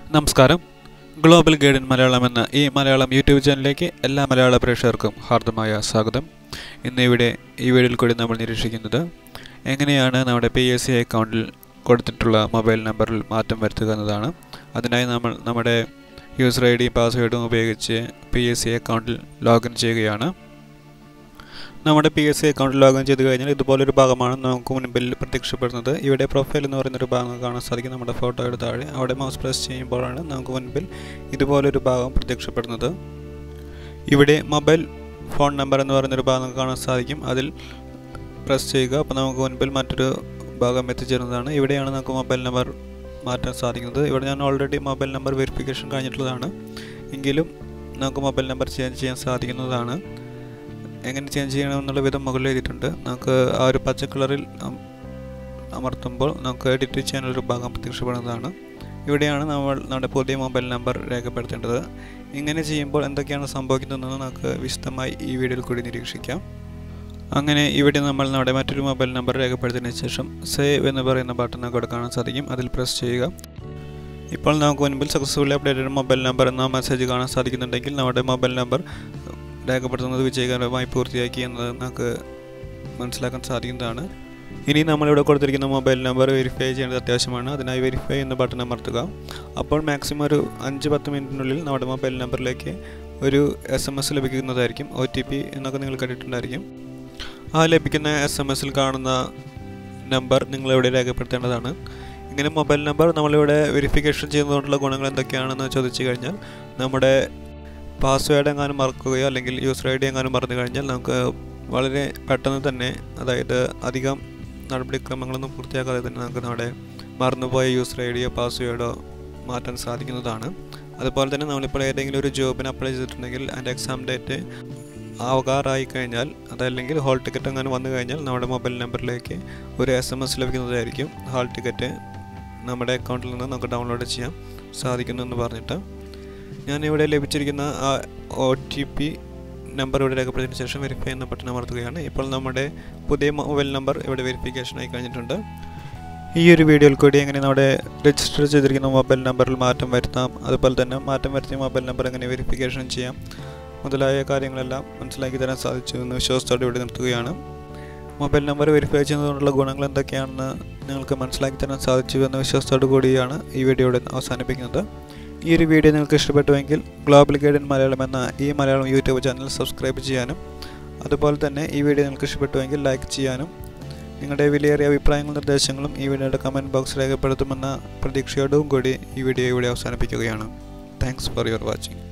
നമസ്കാരം global guide in Malayalam എന്ന ഈ മലയാളം യൂട്യൂബ് ചാനലിലേക്ക് എല്ലാ മലയാള പ്രേക്ഷകർക്കും ഹാർദമായ സ്വാഗതം ഇന്ന് ഇവിടെ ഈ വീഡിയോയിൽ കൂടി നമ്മൾ നിരീക്ഷിക്കുന്നത് എങ്ങനെയാണ് നമ്മുടെ പി എസ് സി അക്കൗണ്ടിൽ കൊടുത്തിട്ടുള്ള മൊബൈൽ നമ്പറിൽ മാറ്റം വരുത്തുക എന്നതാണ് അതിനായി നമ്മൾ നമ്മുടെ യൂസർ ഐ ഡിയും പാസ്വേഡും ഉപയോഗിച്ച് പി എസ് സി അക്കൗണ്ടിൽ ലോഗിൻ ചെയ്യുകയാണ് നമ്മുടെ പി എസ് സി അക്കൗണ്ടിൽ ലോഗിൻ ചെയ്ത് കഴിഞ്ഞാൽ ഇതുപോലൊരു ഭാഗമാണ് നമുക്ക് മുൻപിൽ പ്രത്യക്ഷപ്പെടുന്നത് ഇവിടെ പ്രൊഫൈൽ എന്ന് പറയുന്നൊരു ഭാഗം കാണാൻ സാധിക്കും നമ്മുടെ ഫോട്ടോയുടെ താഴെ അവിടെ മൗസ് പ്രസ് ചെയ്യുമ്പോഴാണ് നമുക്ക് മുൻപിൽ ഇതുപോലൊരു ഭാഗം പ്രത്യക്ഷപ്പെടുന്നത് ഇവിടെ മൊബൈൽ ഫോൺ നമ്പർ എന്ന് പറയുന്നൊരു ഭാഗം കാണാൻ സാധിക്കും അതിൽ പ്രസ് ചെയ്യുക അപ്പോൾ നമുക്ക് മുൻപിൽ മറ്റൊരു ഭാഗം എത്തിച്ചേരുന്നതാണ് ഇവിടെയാണ് നമുക്ക് മൊബൈൽ നമ്പർ മാറ്റാൻ സാധിക്കുന്നത് ഇവിടെ ഞാൻ ഓൾറെഡി മൊബൈൽ നമ്പർ വെരിഫിക്കേഷൻ കഴിഞ്ഞിട്ടുള്ളതാണ് എങ്കിലും നമുക്ക് മൊബൈൽ നമ്പർ ചേഞ്ച് ചെയ്യാൻ സാധിക്കുന്നതാണ് എങ്ങനെ ചേഞ്ച് ചെയ്യണമെന്നുള്ള വിധം മുകളിൽ എഴുതിയിട്ടുണ്ട് നമുക്ക് ആ ഒരു പച്ച കളറിൽ അം- അമർത്തുമ്പോൾ നമുക്ക് എഡിറ്റ് ചെയ്യാനൊരു ഭാഗം പ്രത്യക്ഷപ്പെടുന്നതാണ് ഇവിടെയാണ് നമ്മൾ നമ്മുടെ പുതിയ മൊബൈൽ നമ്പർ രേഖപ്പെടുത്തേണ്ടത് ഇങ്ങനെ ചെയ്യുമ്പോൾ എന്തൊക്കെയാണ് സംഭവിക്കുന്നതെന്ന് നമുക്ക് വിശദമായി ഈ വീഡിയോയിൽ കൂടി നിരീക്ഷിക്കാം അങ്ങനെ ഇവിടെ നമ്മൾ നമ്മുടെ മറ്റൊരു മൊബൈൽ നമ്പർ രേഖപ്പെടുത്തിയതിന് ശേഷം സേവ് എന്ന് പറയുന്ന ബട്ടൺ നമുക്ക് അവിടെ കാണാൻ സാധിക്കും അതിൽ പ്രസ് ചെയ്യുക ഇപ്പോൾ നമുക്ക് മുൻപിൽ സക്സസ്ഫുള്ളി അപ്ഡേറ്റഡ് മൊബൈൽ നമ്പർ എന്ന മെസ്സേജ് കാണാൻ സാധിക്കുന്നുണ്ടെങ്കിൽ നമ്മുടെ മൊബൈൽ നമ്പർ രേഖപ്പെടുത്തുന്നത് വിജയകരമായി പൂർത്തിയാക്കി എന്നത് നമുക്ക് മനസ്സിലാക്കാൻ സാധിക്കുന്നതാണ് ഇനി നമ്മളിവിടെ കൊടുത്തിരിക്കുന്ന മൊബൈൽ നമ്പർ വെരിഫൈ ചെയ്യേണ്ടത് അത്യാവശ്യമാണ് അതിനായി വെരിഫൈ എന്ന ബട്ടൺ അമർത്തുക അപ്പോൾ മാക്സിമം ഒരു അഞ്ച് പത്ത് മിനിറ്റിനുള്ളിൽ നമ്മുടെ മൊബൈൽ നമ്പറിലേക്ക് ഒരു എസ് എം എസ് ലഭിക്കുന്നതായിരിക്കും ഒ ടി പി എന്നൊക്കെ നിങ്ങൾ കണ്ടിട്ടുണ്ടായിരിക്കും ആ ലഭിക്കുന്ന എസ് എം എസിൽ കാണുന്ന നമ്പർ നിങ്ങളിവിടെ രേഖപ്പെടുത്തേണ്ടതാണ് ഇങ്ങനെ മൊബൈൽ നമ്പർ നമ്മളിവിടെ വെരിഫിക്കേഷൻ ചെയ്യുന്നതുകൊണ്ടുള്ള ഗുണങ്ങൾ എന്തൊക്കെയാണെന്ന് ചോദിച്ചു കഴിഞ്ഞാൽ നമ്മുടെ പാസ്വേഡ് എങ്ങാനും മറക്കുകയോ അല്ലെങ്കിൽ യൂസർ ഐ ഡി എങ്ങാനും മറന്നു കഴിഞ്ഞാൽ നമുക്ക് വളരെ പെട്ടെന്ന് തന്നെ അതായത് അധികം നടപടിക്രമങ്ങളൊന്നും പൂർത്തിയാക്കാതെ തന്നെ നമുക്ക് നമ്മുടെ മറന്നുപോയ യൂസർ ഐ ഡിയോ പാസ്വേഡോ മാറ്റാൻ സാധിക്കുന്നതാണ് അതുപോലെ തന്നെ നമ്മളിപ്പോൾ ഏതെങ്കിലും ഒരു ജോബിന് അപ്ലൈ ചെയ്തിട്ടുണ്ടെങ്കിൽ അതിൻ്റെ എക്സാം ഡേറ്റ് ആകാറായി കഴിഞ്ഞാൽ അതല്ലെങ്കിൽ ഹോൾ ടിക്കറ്റ് അങ്ങനെ വന്നു കഴിഞ്ഞാൽ നമ്മുടെ മൊബൈൽ നമ്പറിലേക്ക് ഒരു എസ് എം എസ് ലഭിക്കുന്നതായിരിക്കും ഹാൾ ടിക്കറ്റ് നമ്മുടെ അക്കൗണ്ടിൽ നിന്ന് നമുക്ക് ഡൗൺലോഡ് ചെയ്യാൻ സാധിക്കുന്നു എന്ന് പറഞ്ഞിട്ട് ഞാനിവിടെ ലഭിച്ചിരിക്കുന്ന ആ ഒ ടി പി നമ്പർ ഇവിടെ രേഖപ്പെടുത്തിയതിനു ശേഷം വെരിഫൈ എന്ന ബട്ടൺ അമർത്തുകയാണ് ഇപ്പോൾ നമ്മുടെ പുതിയ മൊബൈൽ നമ്പർ ഇവിടെ വെരിഫിക്കേഷൻ ആയി കഴിഞ്ഞിട്ടുണ്ട് ഈ ഒരു വീഡിയോയിൽ കൂടി എങ്ങനെ നമ്മുടെ രജിസ്റ്റർ ചെയ്തിരിക്കുന്ന മൊബൈൽ നമ്പറിൽ മാറ്റം വരുത്താം അതുപോലെ തന്നെ മാറ്റം വരുത്തിയ മൊബൈൽ നമ്പർ എങ്ങനെ വെരിഫിക്കേഷൻ ചെയ്യാം മുതലായ കാര്യങ്ങളെല്ലാം മനസ്സിലാക്കി തരാൻ സാധിച്ചു എന്ന് വിശ്വാസത്തോടെ ഇവിടെ നിർത്തുകയാണ് മൊബൈൽ നമ്പർ വെരിഫൈ ചെയ്യുന്നതുകൊണ്ടുള്ള ഗുണങ്ങൾ എന്തൊക്കെയാണെന്ന് നിങ്ങൾക്ക് മനസ്സിലാക്കി തരാൻ സാധിച്ചു എന്ന വിശ്വാസത്തോടു കൂടിയാണ് ഈ വീഡിയോ ഇവിടെ അവസാനിപ്പിക്കുന്നത് ഈ ഒരു വീഡിയോ നിങ്ങൾക്ക് ഇഷ്ടപ്പെട്ടുവെങ്കിൽ ഗ്ലോബൽ ഗൈഡ് ഇൻ മലയാളം എന്ന ഈ മലയാളം യൂട്യൂബ് ചാനൽ സബ്സ്ക്രൈബ് ചെയ്യാനും അതുപോലെ തന്നെ ഈ വീഡിയോ നിങ്ങൾക്ക് ഇഷ്ടപ്പെട്ടുവെങ്കിൽ ലൈക്ക് ചെയ്യാനും നിങ്ങളുടെ വിലയേറിയ അഭിപ്രായങ്ങളും നിർദ്ദേശങ്ങളും ഈ വീഡിയോയുടെ കമൻറ്റ് ബോക്സ് രേഖപ്പെടുത്തുമെന്ന പ്രതീക്ഷയോടും കൂടി ഈ വീഡിയോ ഇവിടെ അവസാനിപ്പിക്കുകയാണ് താങ്ക്സ് ഫോർ യുവർ വാച്ചിങ്